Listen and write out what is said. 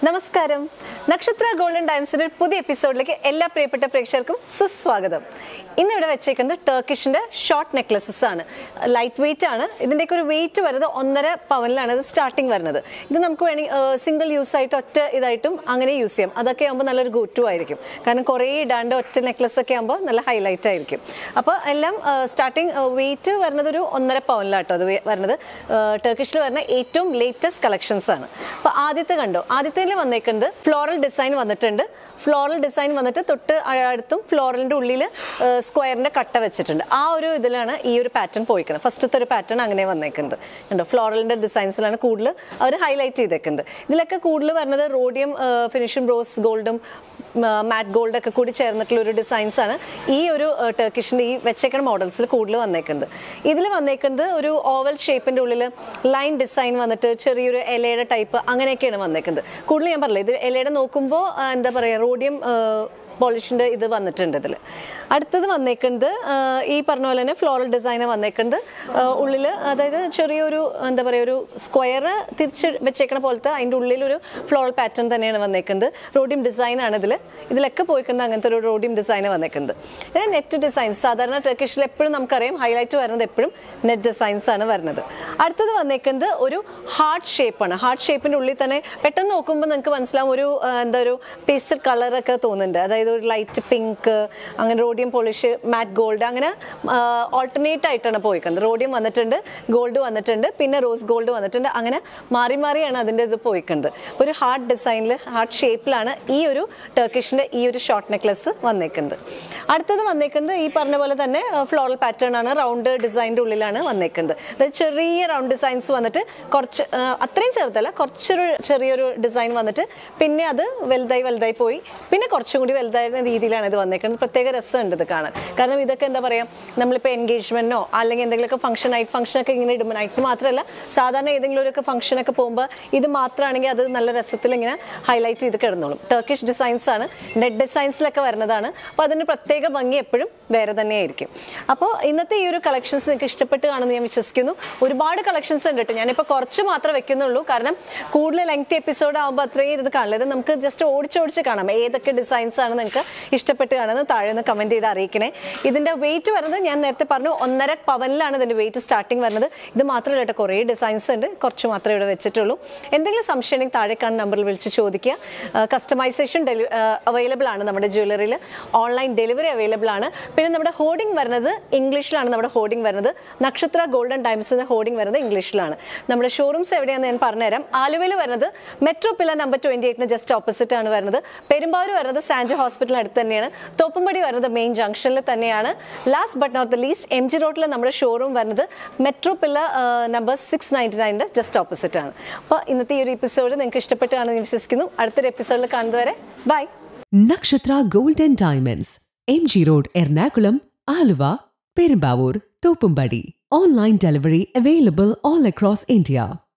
നമസ്കാരം നക്ഷത്ര ഗോൾഡൻ ടൈംസിന്റെ ഒരു പുതിയ എപ്പിസോഡിലേക്ക് എല്ലാ പ്രിയപ്പെട്ട പ്രേക്ഷകർക്കും സുസ്വാഗതം ഇന്ന് ഇവിടെ വെച്ചേക്കുന്നത് ടർക്കിഷിന്റെ ഷോർട്ട് നെക്ലസസ് ആണ് ലൈറ്റ് വെയിറ്റ് ആണ് ഇതിൻ്റെയൊക്കെ ഒരു വെയിറ്റ് വരുന്നത് ഒന്നര പവനിലാണ് ഇത് സ്റ്റാർട്ടിങ് വരുന്നത് ഇത് നമുക്ക് വേണമെങ്കിൽ സിംഗിൾ യൂസ് ആയിട്ട് ഒറ്റ ഇതായിട്ടും അങ്ങനെ യൂസ് ചെയ്യാം അതൊക്കെ ആകുമ്പോൾ നല്ലൊരു ഗുഡ് ടു ആയിരിക്കും കാരണം കുറേ ഇടാണ്ട് ഒറ്റ നെക്ലസ് ഒക്കെ ആകുമ്പോൾ നല്ല ഹൈലൈറ്റ് ആയിരിക്കും അപ്പോൾ എല്ലാം സ്റ്റാർട്ടിങ് വെയിറ്റ് വരുന്നത് ഒരു ഒന്നര പവനിലാട്ടോ അത് വെ- വരുന്നത് ടർക്കിഷിൽ വരുന്ന ഏറ്റവും ലേറ്റസ്റ്റ് കളക്ഷൻസ് ആണ് അപ്പോൾ ആദ്യത്തെ കണ്ടോ ആദ്യത്തേൽ വന്നേക്കുന്നത് ഫ്ലോറൽ ഡിസൈൻ വന്നിട്ടുണ്ട് ഫ്ലോറൽ ഡിസൈൻ വന്നിട്ട് തൊട്ട് അടുത്തും ഫ്ലോറലിൻ്റെ ഉള്ളിൽ സ്ക്വയറിൻ്റെ കട്ട വെച്ചിട്ടുണ്ട് ആ ഒരു ഇതിലാണ് ഈ ഒരു പാറ്റേൺ പോയിക്കുന്നത് ഫസ്റ്റത്തെ ഒരു പാറ്റേൺ അങ്ങനെ വന്നേക്കുന്നത് കണ്ടോ ഫ്ലോറലിൻ്റെ ഡിസൈൻസിലാണ് കൂടുതൽ അവർ ഹൈലൈറ്റ് ചെയ്തേക്കുന്നത് ഇതിലൊക്കെ കൂടുതൽ വരുന്നത് റോഡിയം ഫിനിഷിംഗ് റോസ് ഗോൾഡും മാറ്റ് ഗോൾഡ് ഒക്കെ കൂടി ചേർന്നിട്ടുള്ള ഒരു ഡിസൈൻസ് ആണ് ഈ ഒരു ടർക്കിഷിൻ്റെ ഈ വെച്ചേക്കണ മോഡൽസിൽ കൂടുതൽ വന്നേക്കുന്നത് ഇതിൽ വന്നേക്കുന്നത് ഒരു ഓവൽ ഷേപ്പിൻ്റെ ഉള്ളിൽ ലൈൻ ഡിസൈൻ വന്നിട്ട് ചെറിയൊരു ഇലയുടെ ടൈപ്പ് അങ്ങനെയൊക്കെയാണ് വന്നേക്കുന്നത് കൂടുതൽ ഞാൻ പറഞ്ഞില്ല ഇത് ഇലയുടെ നോക്കുമ്പോൾ ആ, എന്താ പറയുക റോഡിയം പോളിഷിൻ്റെ ഇത് വന്നിട്ടുണ്ട് ഇതിൽ അടുത്തത് വന്നേക്കുന്നത് ആ, ഈ പറഞ്ഞ പോലെ തന്നെ ഫ്ലോറൽ ഡിസൈൻ വന്നേക്കുന്നത് ഉള്ളിൽ അതായത് ചെറിയൊരു എന്താ പറയുക ഒരു സ്ക്വയർ തിരിച്ച് വെച്ചേക്കണ പോലത്തെ അതിൻ്റെ ഉള്ളിലൊരു ഫ്ലോറൽ പാറ്റേൺ തന്നെയാണ് വന്നേക്കുന്നത് റോഡിയം ഡിസൈൻ ആണ് ഇതിൽ ഇതിലൊക്കെ പോയിക്കുന്നത് അങ്ങനത്തെ ഒരു റോഡിയം ഡിസൈൻ വന്നേക്കുന്നത് ഇത് നെറ്റ് ഡിസൈൻസ് സാധാരണ ടർക്കിഷിൽ എപ്പോഴും നമുക്കറിയാം ഹൈലൈറ്റ് വരുന്നത് എപ്പോഴും നെറ്റ് ഡിസൈൻസ് ആണ് വരുന്നത് അടുത്തത് വന്നേക്കുന്നത് ഒരു ഹാർട്ട് ഷേപ്പാണ് ഹാർട്ട് ഷേപ്പിൻ്റെ ഉള്ളിൽ തന്നെ പെട്ടെന്ന് നോക്കുമ്പോൾ നിങ്ങൾക്ക് മനസ്സിലാവും ഒരു ആ, എന്താ ഒരു പേസ്റ്റൽ കളറൊക്കെ തോന്നുന്നുണ്ട് അതായത് ഒരു ലൈറ്റ് പിങ്ക് അങ്ങനെ റോഡിയം പോളിഷ് മാറ്റ് ഗോൾഡ് അങ്ങനെ ഓൾട്ടർനേറ്റ് ആയിട്ടാണ് പോയിക്കുന്നത് റോഡിയം വന്നിട്ടുണ്ട് ഗോൾഡ് വന്നിട്ടുണ്ട് പിന്നെ റോസ് ഗോൾഡ് വന്നിട്ടുണ്ട് അങ്ങനെ മാറി മാറിയാണ് അതിൻ്റെ ഇത് പോയിക്കുന്നത് ഒരു ഹാർട്ട് ഡിസൈനിൽ ഹാർട്ട് ഷേപ്പിലാണ് ഈ ഒരു ടർക്കിഷിൻ്റെ ഈ ഒരു ഷോർട്ട് നെക്ലസ് വന്നേക്കുന്നത് അടുത്തത് വന്നേക്കുന്നത് ഈ പറഞ്ഞ പോലെ തന്നെ ഫ്ലോറൽ പാറ്റേൺ ആണ് റൗണ്ട് ഡിസൈൻ്റെ ഉള്ളിലാണ് വന്നേക്കുന്നത് അതായത് ചെറിയ റൗണ്ട് ഡിസൈൻസ് വന്നിട്ട് കുറച്ച് ആ, അത്രയും ചെറുതല്ല കുറച്ചൊരു ചെറിയൊരു ഡിസൈൻ വന്നിട്ട് പിന്നെ അത് വലുതായി വലുതായി പോയി പിന്നെ കുറച്ചും കൂടി വലുതായ രീതിയിലാണ് ഇത് വന്നേക്കുന്നത് പ്രത്യേക രസമുണ്ട് ഇത് കാണാൻ കാരണം ഇതൊക്കെ എന്താ പറയുക നമ്മളിപ്പോൾ എൻഗേജ്മെൻറ്റോ അല്ലെങ്കിൽ എന്തെങ്കിലുമൊക്കെ ഫംഗ്ഷൻ നൈറ്റ് ഫംഗ്ഷനൊക്കെ ഇങ്ങനെ ഇടുമ്പോൾ നൈറ്റ് മാത്രമല്ല സാധാരണ ഏതെങ്കിലും ഒരു ഫംഗ്ഷനൊക്കെ പോകുമ്പോൾ ഇത് മാത്രമാണെങ്കിൽ അത് നല്ല രസത്തിൽ ഇങ്ങനെ ഹൈലൈറ്റ് ചെയ്ത് കിടന്നോളും ടർക്കിഷ് ഡിസൈൻസ് ആണ് നെറ്റ് ഡിസൈൻസിലൊക്കെ വരുന്നതാണ് അപ്പോൾ അതിന് പ്രത്യേക ഭംഗി എപ്പോഴും വേറെ തന്നെയായിരിക്കും അപ്പോൾ ഇന്നത്തെ ഈ ഒരു കളക്ഷൻസ് നിങ്ങൾക്ക് ഇഷ്ടപ്പെട്ട് കാണുമെന്ന് ഞാൻ വിശ്വസിക്കുന്നു ഒരുപാട് കളക്ഷൻസ് ഉണ്ട് കേട്ടോ ഞാനിപ്പോൾ കുറച്ച് മാത്രമേ വെക്കുന്നുള്ളൂ കാരണം കൂടുതൽ ലെങ്തി എപ്പിസോഡ് ആകുമ്പോൾ അത്രയും ഇത് കാണില്ല ഇത് നമുക്ക് ജസ്റ്റ് ഓടിച്ചോടിച്ച് കാണാം ഏതൊക്കെ ഡിസൈൻസ് ആണ് നിങ്ങൾക്ക് ഇഷ്ടപ്പെട്ട് കാണുന്നത് താഴെ ഒന്ന് കമൻറ്റ് ചെയ്ത് അറിയിക്കണേ ഇതിൻ്റെ വെയിറ്റ് വരുന്നത് ഞാൻ നേരത്തെ പറഞ്ഞു ഒന്നര പവനിലാണ് ഇതിൻ്റെ വെയിറ്റ് സ്റ്റാർട്ടിങ് വരുന്നത് ഇത് മാത്രമല്ല കേട്ടോ കുറേ ഡിസൈൻസ് ഉണ്ട് കുറച്ച് മാത്രമേ ഇവിടെ വെച്ചിട്ടുള്ളൂ എന്തെങ്കിലും സംശയം ഉണ്ടെങ്കിൽ താഴെ കാണുന്ന നമ്പറിൽ വിളിച്ച് ചോദിക്കുക കസ്റ്റമൈസേഷൻ ഡെലി അവൈലബിൾ ആണ് നമ്മുടെ ജ്വല്ലറിയിൽ ഓൺലൈൻ ഡെലിവറി അവൈലബിൾ ആണ് പിന്നെ നമ്മുടെ ഹോർഡിംഗ് വരുന്നത് ഇംഗ്ലീഷിലാണ് നമ്മുടെ ഹോർഡിംഗ് വരുന്നത് നക്ഷത്ര ഗോൾഡൻ ടൈംസ് എന്ന ഹോർഡിംഗ് വരുന്നത് ഇംഗ്ലീഷിലാണ് നമ്മുടെ ഷോറൂംസ് എവിടെയാണെന്ന് ഞാൻ പറഞ്ഞുതരാം ആലുവയിൽ വരുന്നത് മെട്രോ പില്ല നമ്പർ ട്വൻറ്റി എയ്റ്റിന് ജസ്റ്റ് ഓപ്പോസിറ്റ് ആണ് വരുന്നത് പെരുമ്പാവൂർ വരുന്നത് സാൻജ ഹോസ്പിറ്റൽ അടുത്ത് തന്നെയാണ് തോപ്പുംപടി വരുന്നത് മെയിൻ ജംഗ്ഷനിൽ തന്നെയാണ് last but not the least M G റോഡിൽ നമ്മുടെ ഷോറൂം വരുന്നത് metro pillar number six ninety നയൻ്റെ ജസ്റ്റ് ഓപ്പോസിറ്റ് ആണ് അപ്പോൾ ഇന്നത്തെ ഈ ഒരു എപ്പിസോഡ് നിങ്ങൾക്ക് ഇഷ്ടപ്പെട്ടാണെന്ന് ഞാൻ വിശ്വസിക്കുന്നു അടുത്തൊരു എപ്പിസോഡിൽ കാണുന്നതുവരെ bye Nakshatra gold and diamonds M G road Ernakulam Aluva Perumbavoor Thoppumpady online delivery available all across India